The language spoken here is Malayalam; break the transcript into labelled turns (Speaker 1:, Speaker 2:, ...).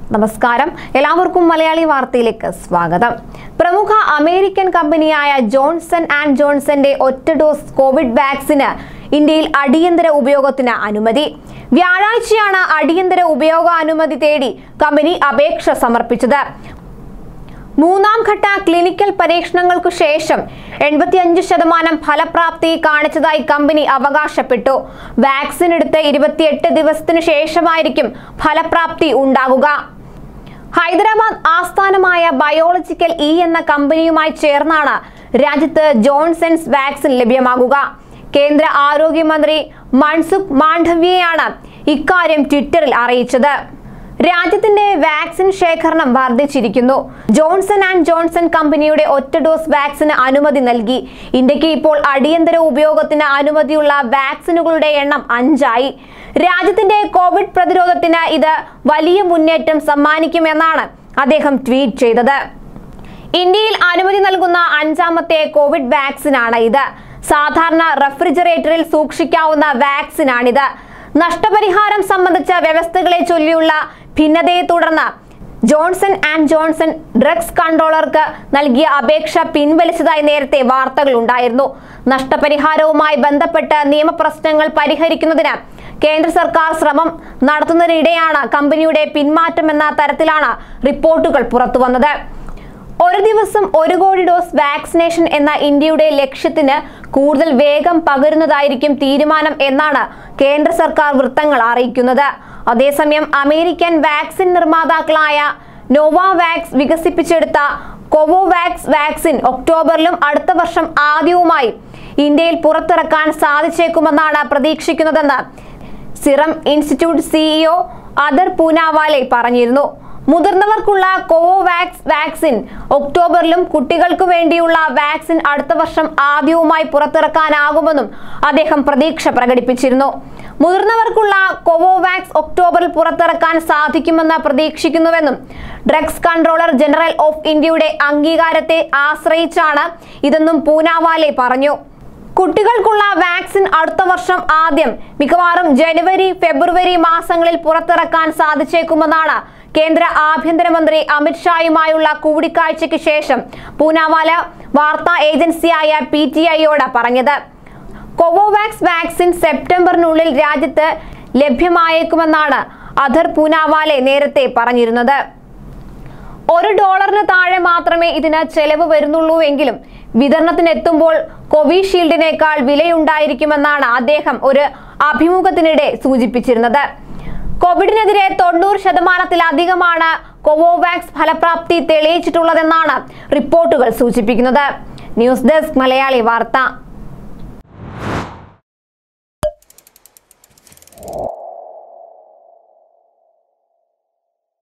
Speaker 1: നമസ്കാരം എല്ലാവർക്കും മലയാളി വാർത്തയിലേക്ക് സ്വാഗതം പ്രമുഖ അമേരിക്കൻ കമ്പനിയായ ജോൺസൺ ആൻഡ് ജോൺസന്റെ ഒറ്റ ഡോസ് കോവിഡ് വാക്സിന് ഇന്ത്യയിൽ അടിയന്തര ഉപയോഗത്തിന് അനുമതി വ്യാഴാഴ്ചയാണ് അടിയന്തര ഉപയോഗ അനുമതി തേടി കമ്പനി അപേക്ഷ സമർപ്പിച്ചത് മൂന്നാം ഘട്ട ക്ലിനിക്കൽ പരീക്ഷണങ്ങൾക്കു ശേഷം എൺപത്തിയഞ്ച് ശതമാനം ഫലപ്രാപ്തി കാണിച്ചതായി കമ്പനി അവകാശപ്പെട്ടു വാക്സിൻ എടുത്ത് ഇരുപത്തിയെട്ട് ദിവസത്തിനു ശേഷമായിരിക്കും ഫലപ്രാപ്തി ഉണ്ടാകുക ഹൈദരാബാദ് ആസ്ഥാനമായ ബയോളജിക്കൽ ഇ എന്ന കമ്പനിയുമായി ചേർന്നാണ് രാജ്യത്ത് ജോൺസൺസ് വാക്സിൻ ലഭ്യമാകുക കേന്ദ്ര ആരോഗ്യമന്ത്രി മൻസുഖ് മാണ്ഡവ്യയാണ് ഇക്കാര്യം ട്വിറ്ററിൽ അറിയിച്ചത് രാജ്യത്തിന്റെ വാക്സിൻ ശേഖരണം വർദ്ധിച്ചിരിക്കുന്നു ജോൺസൺ ആൻഡ് ജോൺസൺ കമ്പനിയുടെ ഒറ്റ ഡോസ് വാക്സിന് അനുമതി നൽകി ഇന്ത്യക്ക് ഇപ്പോൾ അടിയന്തര ഉപയോഗത്തിന് അനുമതിയുള്ള വാക്സിനുകളുടെ എണ്ണം അഞ്ചായി രാജ്യത്തിന്റെ കോവിഡ് പ്രതിരോധത്തിന് ഇത് വലിയ മുന്നേറ്റം സമ്മാനിക്കുമെന്നാണ് അദ്ദേഹം ട്വീറ്റ് ചെയ്തത് ഇന്ത്യയിൽ അനുമതി നൽകുന്ന അഞ്ചാമത്തെ കോവിഡ് വാക്സിനാണ് ഇത് സാധാരണ റെഫ്രിജറേറ്ററിൽ സൂക്ഷിക്കാവുന്ന വാക്സിനാണിത് നഷ്ടപരിഹാരം സംബന്ധിച്ച വ്യവസ്ഥകളെ ചൊല്ലിയുള്ള ഭിന്നതയെ തുടർന്ന് ജോൺസൺ ആൻഡ് ജോൺസൺ ഡ്രഗ്സ് കൺട്രോളർക്ക് നൽകിയ അപേക്ഷ പിൻവലിച്ചതായി നേരത്തെ വാർത്തകൾ ഉണ്ടായിരുന്നു നഷ്ടപരിഹാരവുമായി ബന്ധപ്പെട്ട് നിയമപ്രശ്നങ്ങൾ പരിഹരിക്കുന്നതിന് കേന്ദ്ര സർക്കാർ ശ്രമം നടത്തുന്നതിനിടെയാണ് കമ്പനിയുടെ പിന്മാറ്റമെന്ന തരത്തിലാണ് റിപ്പോർട്ടുകൾ പുറത്തുവന്നത് ഒരു ദിവസം ഒരു കോടി ഡോസ് വാക്സിനേഷൻ എന്ന ഇന്ത്യയുടെ ലക്ഷ്യത്തിന് കൂടുതൽ വേഗം പകരുന്നതായിരിക്കും തീരുമാനം എന്നാണ് കേന്ദ്ര സർക്കാർ വൃത്തങ്ങൾ അറിയിക്കുന്നത് അതേസമയം അമേരിക്കൻ വാക്സിൻ നിർമ്മാതാക്കളായ നോവാവാക്സ് വികസിപ്പിച്ചെടുത്ത കോവോവാക്സ് വാക്സിൻ ഒക്ടോബറിലും അടുത്ത വർഷം ആദ്യവുമായി ഇന്ത്യയിൽ പുറത്തിറക്കാൻ സാധിച്ചേക്കുമെന്നാണ് പ്രതീക്ഷിക്കുന്നതെന്ന് Serum Institute CEO Adar Poonawalla പറഞ്ഞിരുന്നു മുതിർന്നവർക്കുള്ള കോവോവാക്സ് വാക്സിൻ ഒക്ടോബറിലും കുട്ടികൾക്ക് വേണ്ടിയുള്ള വാക്സിൻ അടുത്ത വർഷം ആദ്യവുമായി പുറത്തിറക്കാനാകുമെന്നും അദ്ദേഹം പ്രതീക്ഷ പ്രകടിപ്പിച്ചിരുന്നു മുതിർന്നവർക്കുള്ള കോവോവാക്സ് ഒക്ടോബറിൽ പുറത്തിറക്കാൻ സാധിക്കുമെന്ന് പ്രതീക്ഷിക്കുന്നുവെന്നും ഡ്രഗ്സ് കൺട്രോളർ ജനറൽ ഓഫ് ഇന്ത്യയുടെ അംഗീകാരത്തെ ആശ്രയിച്ചാണ് ഇതെന്നും പൂനാവാലെ പറഞ്ഞു കുട്ടികൾക്കുള്ള വാക്സിൻ അടുത്ത വർഷം ആദ്യം മിക്കവാറും ജനുവരി ഫെബ്രുവരി മാസങ്ങളിൽ പുറത്തിറക്കാൻ സാധിച്ചേക്കുമെന്നാണ് കേന്ദ്ര ആഭ്യന്തരമന്ത്രി അമിത്ഷായുമായുള്ള കൂടിക്കാഴ്ചയ്ക്ക് ശേഷം പൂനാവാല വാർത്താ ഏജൻസിയായ പി ടി ഐയോട് പറഞ്ഞത് കോവോവാക്സ് വാക്സിൻ സെപ്റ്റംബറിനുള്ളിൽ രാജ്യത്ത് ലഭ്യമായേക്കുമെന്നാണ് അധർ പൂനാവാലെ നേരത്തെ പറഞ്ഞിരുന്നത് ഒരു ഡോളറിന് താഴെ മാത്രമേ ഇതിന് ചെലവ് വരുന്നുള്ളൂവെങ്കിലും വിതരണത്തിനെത്തുമ്പോൾ കോവിഷീൽഡിനേക്കാൾ വിലയുണ്ടായിരിക്കുമെന്നാണ് അദ്ദേഹം ഒരു അഭിമുഖത്തിനിടെ സൂചിപ്പിച്ചിരുന്നത് കോവിഡിനെതിരെ തൊണ്ണൂറ് ശതമാനത്തിലധികമാണ് കോവോവാക്സ് ഫലപ്രാപ്തി തെളിയിച്ചിട്ടുള്ളതെന്നാണ് റിപ്പോർട്ടുകൾ സൂചിപ്പിക്കുന്നത് ന്യൂസ് ഡെസ്ക് മലയാളി വാർത്ത